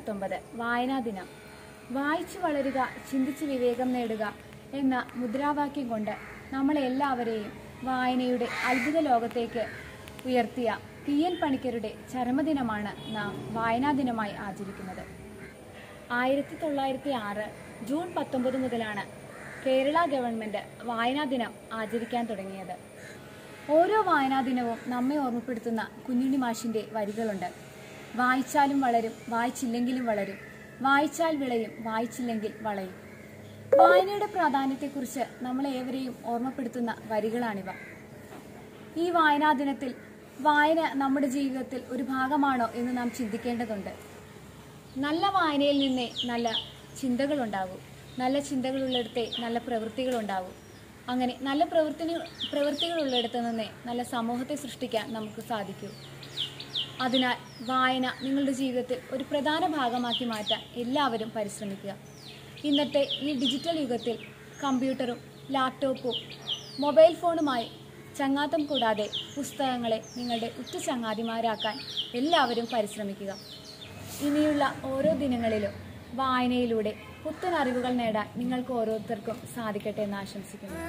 പത്തൊമ്പത് വായനാ ദിനം വായിച്ചു വളരുക ചിന്തിച്ച് വിവേകം നേടുക എന്ന മുദ്രാവാക്യം കൊണ്ട് നമ്മളെ എല്ലാവരെയും വായനയുടെ അത്ഭുത ലോകത്തേക്ക് ഉയർത്തിയ പി എൻ പണിക്കരുടെ ചരമദിനമാണ് നാം വായനാ ദിനമായി ആചരിക്കുന്നത് ആയിരത്തി തൊള്ളായിരത്തി ആറ് ജൂൺ പത്തൊമ്പത് മുതലാണ് കേരള ഗവൺമെന്റ് വായനാ ദിനം ആചരിക്കാൻ തുടങ്ങിയത് ഓരോ വായനാ ദിനവും നമ്മെ ഓർമ്മപ്പെടുത്തുന്ന കുഞ്ഞുണ്ണി മാഷിന്റെ വരികളുണ്ട് വായിച്ചാലും വളരും വായിച്ചില്ലെങ്കിലും വളരും വായിച്ചാൽ വിളയും വായിച്ചില്ലെങ്കിൽ വളയും വായനയുടെ പ്രാധാന്യത്തെക്കുറിച്ച് നമ്മളെ ഏവരെയും ഓർമ്മപ്പെടുത്തുന്ന വരികളാണിവ ഈ വായനാ ദിനത്തിൽ വായന നമ്മുടെ ജീവിതത്തിൽ ഒരു ഭാഗമാണോ എന്ന് നാം ചിന്തിക്കേണ്ടതുണ്ട് നല്ല വായനയിൽ നിന്നേ നല്ല ചിന്തകളുണ്ടാകൂ നല്ല ചിന്തകളുള്ളിടത്തെ നല്ല പ്രവൃത്തികളുണ്ടാകൂ അങ്ങനെ നല്ല പ്രവൃത്തി പ്രവൃത്തികളുള്ളിടത്ത് നിന്നേ നല്ല സമൂഹത്തെ സൃഷ്ടിക്കാൻ നമുക്ക് സാധിക്കൂ അതിനാൽ വായന നിങ്ങളുടെ ജീവിതത്തിൽ ഒരു പ്രധാന ഭാഗമാക്കി മാറ്റാൻ എല്ലാവരും പരിശ്രമിക്കുക ഇന്നത്തെ ഈ ഡിജിറ്റൽ യുഗത്തിൽ കമ്പ്യൂട്ടറും ലാപ്ടോപ്പും മൊബൈൽ ഫോണുമായി ചങ്ങാത്തം കൂടാതെ പുസ്തകങ്ങളെ നിങ്ങളുടെ ഉറ്റ ചങ്ങാതിമാരാക്കാൻ എല്ലാവരും പരിശ്രമിക്കുക ഇനിയുള്ള ഓരോ ദിനങ്ങളിലും വായനയിലൂടെ പുത്തൻ അറിവുകൾ നേടാൻ നിങ്ങൾക്ക് ഓരോരുത്തർക്കും സാധിക്കട്ടെ എന്ന് ആശംസിക്കുന്നു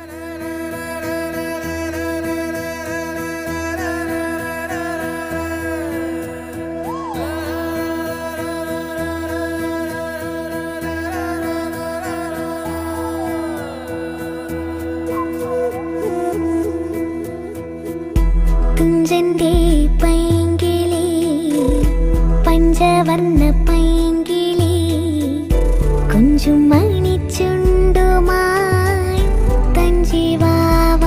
തുഞ്ചന്റെ പൈങ്കിളി പഞ്ചവർണ്ണ പൈങ്കിളി കുഞ്ചും മണിച്ചുണ്ടുമായി തഞ്ചിവാവ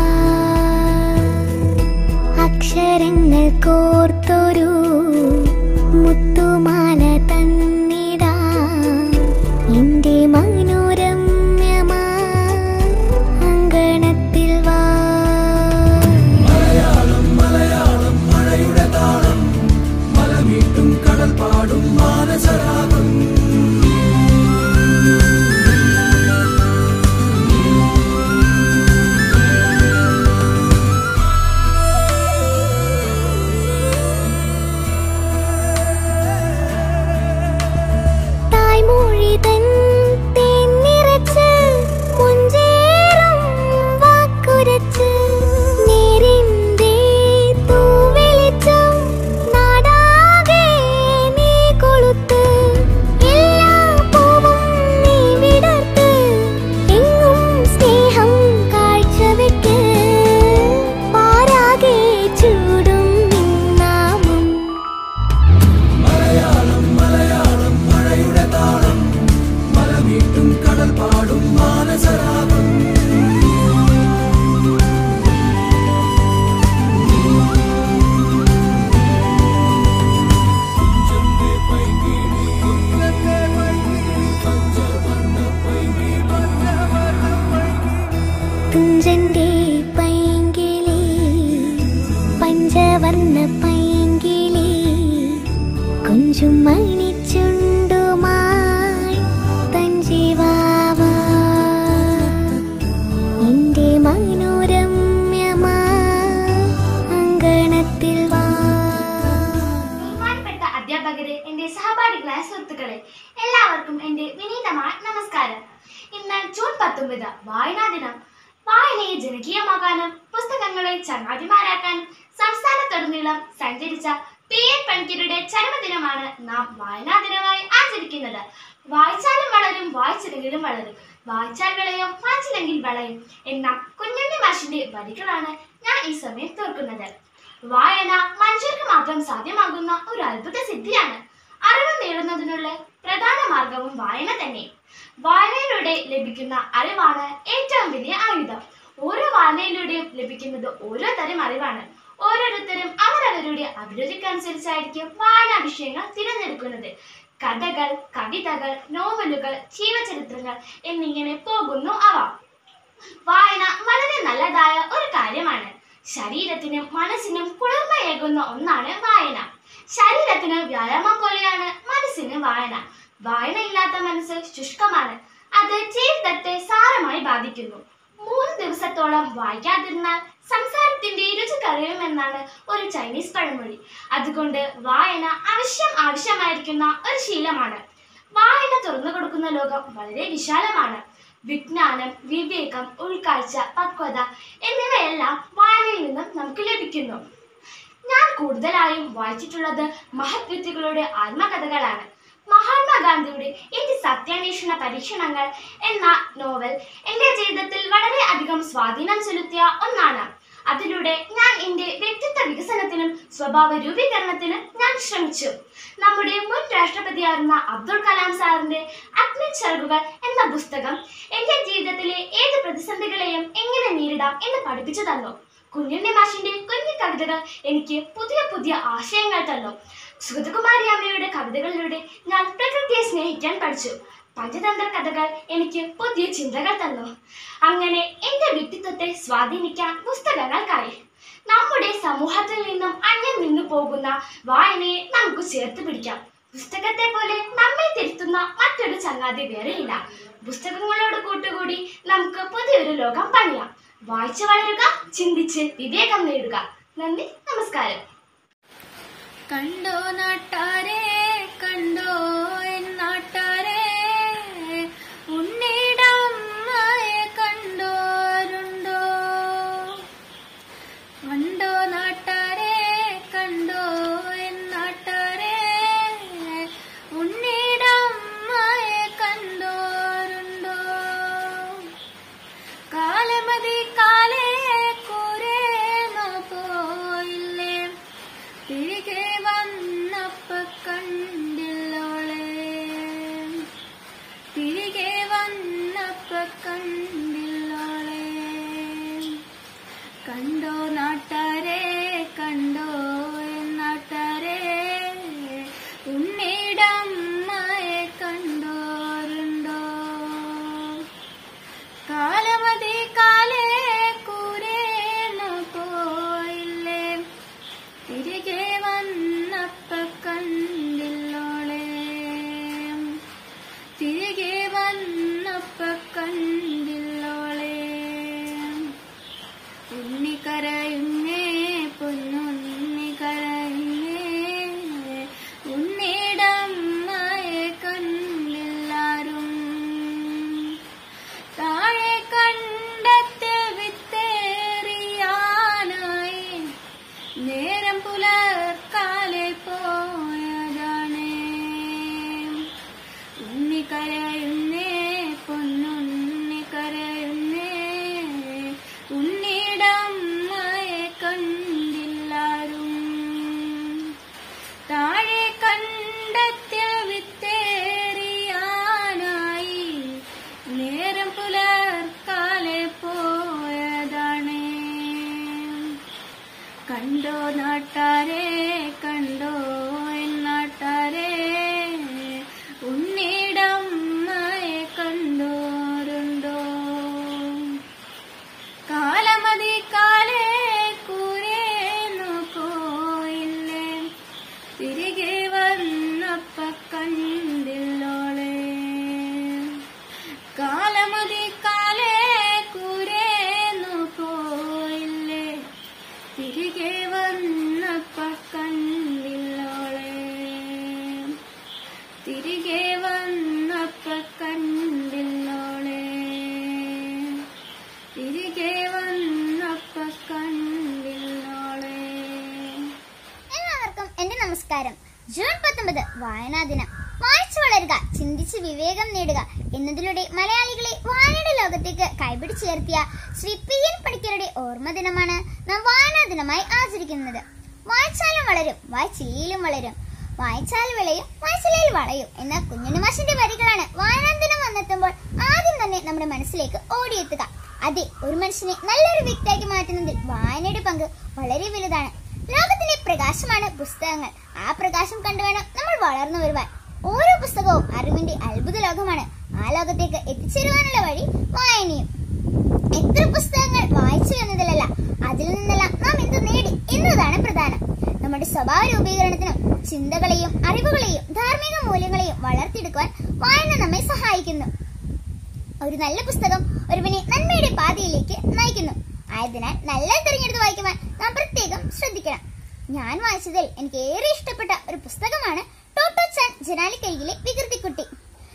അക്ഷരങ്ങൾ കോർത്തൊരു മുത്തുമാല തന്നിടാ എന്റെ മനോരമ്യമാ അങ്കണത്തിൽ വാ തായ്മൊഴി തൻ തേൻ നിറച്ച് മുഞ്ചേറും വാക്കുരച്ച് നേരിന്റെ തൂവെളിച്ചം നാടാകെ നീ കൊളുത്ത് എല്ലാ പൂവും നീ വിടർത്ത് എങ്ങും സ്നേഹം കാഴ്ചവെക്ക് പാരാകെ ചൂടും നിന്നാമം തുഞ്ചന്റെ പൈങ്കിളി പഞ്ചവർണ്ണ പൈങ്കിളി കുഞ്ചും മണിച്ചുണ്ടുമായി തഞ്ചിവാവ എന്റെ മനോരമ്യമാ അങ്കണത്തിൽ വാ ബഹുമാനപ്പെട്ട അധ്യാപകരെ എന്റെ സഹപാഠി ക്ലാസ് സുഹൃത്തുക്കളെ എല്ലാവർക്കും എന്റെ വിനീതമായ നമസ്കാരം ഇന്ന് ജൂൺ പത്തൊമ്പത് വായനാ ദിനം വായനയെ ജനകീയമാക്കാനും പുസ്തകങ്ങളെ ചങ്ങാതിമാരാക്കാനും സംസ്ഥാനത്തുടനീളം സഞ്ചരിച്ച പി എൻ പണിക്കരുടെ ചരമദിനമാണ് നാം വായനാ ദിനമായി ആചരിക്കുന്നത് വായിച്ചാലും വളരും വായിച്ചില്ലെങ്കിലും വളരും വായിച്ചാൽ വിളയും വായിച്ചില്ലെങ്കിൽ വളയും എന്ന കുഞ്ഞുണ്ണി മാഷിന്റെ വരികളാണ് ഞാൻ ഈ സമയം തോർക്കുന്നത് വായന മനുഷ്യർക്ക് മാത്രം സാധ്യമാകുന്ന ഒരു അത്ഭുത സിദ്ധിയാണ് അറിവ് നേടുന്നതിനുള്ള പ്രധാന മാർഗവും വായന തന്നെ വായനയിലൂടെ ലഭിക്കുന്ന അറിവാണ് ഏറ്റവും വലിയ ആയുധം ഓരോ വായനയിലൂടെയും ലഭിക്കുന്നത് ഓരോ തരം അറിവാണ് ഓരോരുത്തരും അവരവരുടെ അഭിരുചിക്കനുസരിച്ചായിരിക്കും വായനാ വിഷയങ്ങൾ തിരഞ്ഞെടുക്കുന്നത് കഥകൾ കവിതകൾ നോവലുകൾ ജീവചരിത്രങ്ങൾ എന്നിങ്ങനെ പോകുന്നു അവ വായന വളരെ നല്ലതായ ഒരു കാര്യമാണ് ശരീരത്തിനും മനസ്സിനും കുളിർമയേകുന്ന ഒന്നാണ് വായന ശരീരത്തിന് വ്യായാമം പോലെയാണ് മനസ്സിന് വായന വായനയില്ലാത്ത മനസ്സ് ശുഷ്കമാണ് അത് ജീവിതത്തെ സാരമായി ബാധിക്കുന്നു മൂന്ന് ദിവസത്തോളം വായിക്കാതിരുന്നാൽ സംസാരത്തിന്റെ രുചി കഴിയുമെന്നാണ് ഒരു ചൈനീസ് പഴമൊഴി അതുകൊണ്ട് വായന ആവശ്യം ആവശ്യമായിരിക്കുന്ന ഒരു ശീലമാണ് വായന തുറന്നു കൊടുക്കുന്ന ലോകം വളരെ വിശാലമാണ് വിജ്ഞാനം വിവേകം ഉൾക്കാഴ്ച പക്വത എന്നിവയെല്ലാം വായനയിൽ നിന്നും നമുക്ക് ലഭിക്കുന്നു ഞാൻ കൂടുതലായും വായിച്ചിട്ടുള്ളത് മഹത് വ്യക്തികളുടെ ആത്മകഥകളാണ് മഹാത്മാഗാന്ധിയുടെ എന്റെ സത്യാന്വേഷണ പരീക്ഷണങ്ങൾ എന്ന നോവൽ എന്റെ ജീവിതത്തിൽ വളരെ അധികം സ്വാധീനം ചെലുത്തിയ ഒന്നാണ് അതിലൂടെ ഞാൻ എന്റെ വ്യക്തിത്വ വികസനത്തിനും സ്വഭാവ രൂപീകരണത്തിനും ഞാൻ ശ്രമിച്ചു നമ്മുടെ മുൻ രാഷ്ട്രപതിയായിരുന്ന അബ്ദുൾ കലാം സാറിന്റെ അഗ്നിച്ചിറകുകൾ എന്ന പുസ്തകം എന്റെ ജീവിതത്തിലെ ഏത് പ്രതിസന്ധികളെയും എങ്ങനെ നേരിടാം എന്ന് പഠിപ്പിച്ചു തന്നു കുഞ്ഞുണ്ണി മാഷിന്റെ കുഞ്ഞു കവിതകൾ എനിക്ക് പുതിയ പുതിയ ആശയങ്ങൾ തന്നു സുഗതകുമാരി അമ്മയുടെ കവിതകളിലൂടെ ഞാൻ പ്രകൃതിയെ സ്നേഹിക്കാൻ പഠിച്ചു പഞ്ചതന്ത്ര കഥകൾ എനിക്ക് പുതിയ ചിന്തകൾ തന്നു അങ്ങനെ എന്റെ വ്യക്തിത്വത്തെ സ്വാധീനിക്കാൻ പുസ്തകങ്ങൾക്കായി നമ്മുടെ സമൂഹത്തിൽ നിന്നും അന്യം നിന്നു പോകുന്ന വായനയെ നമുക്ക് ചേർത്ത് പിടിക്കാം പുസ്തകത്തെ പോലെ നമ്മെ തിരുത്തുന്ന മറ്റൊരു ചങ്ങാതി വേറെയില്ല പുസ്തകങ്ങളോട് കൂട്ടുകൂടി നമുക്ക് പുതിയൊരു ലോകം പണിയാം വായിച്ചു വളരുക ചിന്തിച്ച് വിവേകം നേടുക നന്ദി നമസ്കാരം കണ്ടോ നാട്ടാരെ കണ്ടോ എൻ നാട്ടാരെ ഉണ്ണിടമ്മയെ കണ്ടോരുണ്ടോ കണ്ടോ നാട്ടാരെ കണ്ടോ എൻ നാട്ടാരെ ഉണ്ണിടമ്മയെ കണ്ടോരുണ്ടോ കാലമതി കാലേ കുരേനോ പോയില്ലേ തിരികെ വന്നപ്പ കണ്ടില്ലോളെ തിരികെ വന്നപ്പ കണ്ടില്ലോളെ കണ്ടോ നാട്ടാരെ കണ്ടോ എൻ നാട്ടാരെ ഉണ്ണിടമ്മയെ കണ്ടോരുണ്ടോ കാലമതി കാലേ കൂരേനു പോയില്ലേ തിരികെ വന്നപ്പ കണ്ടില്ലോളെ തിരികെ വന്നപ്പ കണ്ടില്ലോളെ ഉണ്ണിക്കരയുന്നേ പൊന്നുണ്ണി കരയുന്നേ ഉണ്ണിടമ്മയെ കണ്ടില്ലാരും താഴെ കണ്ടത്ത് വിത്തേറിയാനായി നേരം പുലർക്കാലെ പോയതാണ് ഉണ്ണി കരയുന്നേ പൊന്നുണ്ണി കരയുന്നേ ഉണ്ണിടമ്മയെ കണ്ടില്ലാരും താഴെ കണ്ടെത്തിയ വിത്തേറിയാനായി നേരം പുലർക്കാലെ പോയതാണ് കണ്ടോ നാട്ടാരെ കണ്ടോ എൻ നാട്ടാരെ ഉണ്ണിടമ്മയെ കണ്ടോരുണ്ടോ കാലമതി കാലേ കൂരേന്നു പോയില്ലേ തിരികെ വന്നപ്പ കണ്ടില്ലോളെ കാലമതി കാലേ കൂരേന്നു പോയില്ലേ തിരികെ വന്നപ്പ കണ്ടില്ലോളെ തിരികെ വന്നപ്പ കണ്ടില്ലോളെ തിരികെ വന്നപ്പ കണ്ടില്ലോളെ എല്ലാവർക്കും എന്റെ നമസ്കാരം ജൂൺ പത്തൊമ്പത് വായനാ ദിനം വായിച്ചു വളരുക ചിന്തിച്ച് വിവേകം നേടുക എന്നതിലൂടെ മലയാളികളെ വായനയുടെ ലോകത്തേക്ക് കൈപിടിച്ചുയർത്തിയ ശ്രീ പി എൻ പണിക്കരുടെ ഓർമ്മ ദിനമാണ് നാം വായനാ ദിനമായി ആചരിക്കുന്നത് വായിച്ചാലും വളരും വായിച്ചില്ലേലും വളരും വായിച്ചാൽ വിളയും വായിച്ചില്ലേൽ വളയും എന്ന കുഞ്ഞുണ്ണി മാഷിന്റെ വരികളാണ് വായനാ ദിനം വന്നെത്തുമ്പോൾ ആദ്യം തന്നെ നമ്മുടെ മനസ്സിലേക്ക് ഓടിയെത്തുക അതെ ഒരു മനുഷ്യനെ നല്ലൊരു വ്യക്തിയാക്കി മാറ്റുന്നതിൽ വായനയുടെ പങ്ക് വളരെ വലുതാണ് ലോകത്തിന്റെ പ്രകാശമാണ് പുസ്തകങ്ങൾ ആ പ്രകാശം കണ്ടുവേണം നമ്മൾ വളർന്നു വരുവാൻ ഓരോ പുസ്തകവും അറിവിന്റെ അത്ഭുത ലോകമാണ് ആ ലോകത്തേക്ക് എത്തിച്ചേരുവാനുള്ള വഴി വായനയും എത്ര പുസ്തകങ്ങൾ വായിച്ചു എന്നതിലല്ല അതിൽ നിന്നെല്ലാം നാം എന്ത് നേടി എന്നതാണ് പ്രധാനം നമ്മുടെ സ്വഭാവ രൂപീകരണത്തിനും ചിന്തകളെയും അറിവുകളെയും ധാർമ്മിക മൂല്യങ്ങളെയും വളർത്തിയെടുക്കുവാൻ വായന നമ്മെ സഹായിക്കുന്നു ഒരു നല്ല പുസ്തകം ഒരുവനെ നന്മയുടെ പാതയിലേക്ക് നയിക്കുന്നു ആയതിനാൽ നല്ല തിരഞ്ഞെടുത്ത് വായിക്കുവാൻ നാം പ്രത്യേകം ശ്രദ്ധിക്കണം ഞാൻ വായിച്ചതിൽ എനിക്ക് ഏറെ ഇഷ്ടപ്പെട്ട ഒരു പുസ്തകമാണ് ടോട്ടോ ചാൻ ജനാലിക്കരികിലെ വികൃതിക്കുട്ടി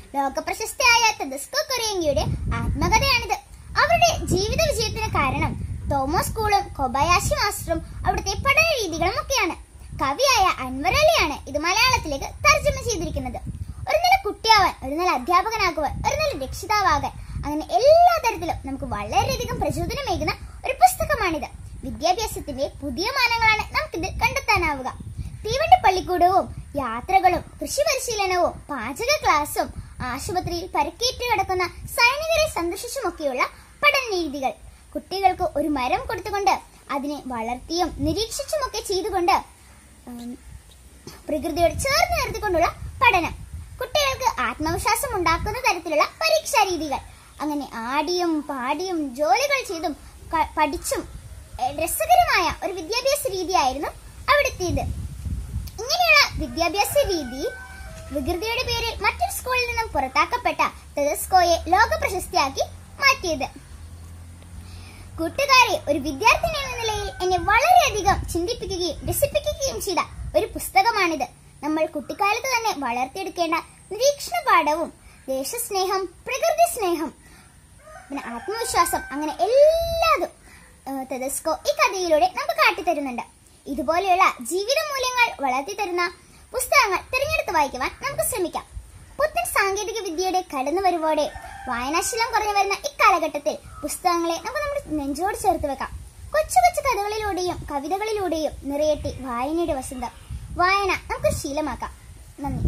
ലോകപ്രശസ്തയായ തെദസ്കോ കൊറിയങ്കിയുടെ ആത്മകഥയാണിത് അവരുടെ ജീവിത വിജയത്തിന് കാരണം തോമോ സ്കൂളും കൊബയാശി മാസ്റ്ററും അവിടുത്തെ പഠന രീതികളും ഒക്കെയാണ് കവിയായ അൻവർ അലിയാണ് ഇത് മലയാളത്തിലേക്ക് തർജ്ജമ ചെയ്തിരിക്കുന്നത് ഒരു നല്ല കുട്ടിയാവാൻ ഒരു നല്ല അധ്യാപകനാകുവാൻ ഒരു നല്ല രക്ഷിതാവാകാൻ അങ്ങനെ എല്ലാ തരത്തിലും നമുക്ക് വളരെയധികം പ്രചോദനമേകുന്ന ഒരു പുസ്തകമാണിത് വിദ്യാഭ്യാസത്തിന്റെ പുതിയ മാനങ്ങളാണ് നമുക്കിത് കണ്ടെത്താനാവുക തീവണ്ടി പള്ളിക്കൂടവും യാത്രകളും കൃഷി പരിശീലനവും പാചക ക്ലാസും ആശുപത്രിയിൽ പരക്കേറ്റ് കിടക്കുന്ന സൈനികരെ സന്ദർശിച്ചുമൊക്കെയുള്ള പഠന രീതികൾ കുട്ടികൾക്ക് ഒരു മരം കൊടുത്തുകൊണ്ട് അതിനെ വളർത്തിയും നിരീക്ഷിച്ചുമൊക്കെ ചെയ്തുകൊണ്ട് ഉം, പ്രകൃതിയോട് ചേർന്ന് നിർത്തിക്കൊണ്ടുള്ള പഠനം കുട്ടികൾക്ക് ആത്മവിശ്വാസം ഉണ്ടാക്കുന്ന തരത്തിലുള്ള പരീക്ഷാ രീതികൾ അങ്ങനെ ആടിയും പാടിയും ജോലികൾ ചെയ്തും ക- പഠിച്ചും എ, രസകരമായ ഒരു വിദ്യാഭ്യാസ രീതിയായിരുന്നു അവിടുത്തേത് ഇങ്ങനെയുള്ള വിദ്യാഭ്യാസ രീതി വികൃതിയുടെ പേരിൽ മറ്റൊരു സ്കൂളിൽ നിന്നും പുറത്താക്കപ്പെട്ട തെദസ്കോയെ ലോക പ്രശസ്തിയാക്കി മാറ്റിയത് കൂട്ടുകാരെ ഒരു വിദ്യാർത്ഥിനി എന്ന നിലയിൽ എന്നെ വളരെയധികം ചിന്തിപ്പിക്കുകയും രസിപ്പിക്കുകയും ചെയ്ത ഒരു പുസ്തകമാണിത് നമ്മൾ കുട്ടിക്കാലത്ത് തന്നെ വളർത്തിയെടുക്കേണ്ട നിരീക്ഷണ പാഠവും ദേശസ്നേഹം പ്രകൃതി സ്നേഹം പിന്നെ ആത്മവിശ്വാസം അങ്ങനെ എല്ലാതും ഏഹ്, തെദസ്കോ ഈ കഥയിലൂടെ നമുക്ക് കാട്ടിത്തരുന്നുണ്ട് ഇതുപോലെയുള്ള ജീവിത മൂല്യങ്ങൾ വളർത്തി തരുന്ന പുസ്തകങ്ങൾ തിരഞ്ഞെടുത്ത് വായിക്കുവാൻ നമുക്ക് ശ്രമിക്കാം പുത്തൻ സാങ്കേതിക വിദ്യയുടെ കടന്നുവരവോടെ വായനാശീലം കുറഞ്ഞു വരുന്ന ഇക്കാലഘട്ടത്തിൽ പുസ്തകങ്ങളെ നമുക്ക് നമ്മുടെ നെഞ്ചോട് ചേർത്ത് വെക്കാം കൊച്ചു കൊച്ചു കഥകളിലൂടെയും കവിതകളിലൂടെയും നിറയട്ടെ വായനയുടെ വസന്തം വായന നമുക്ക് ശീലമാക്കാം നന്ദി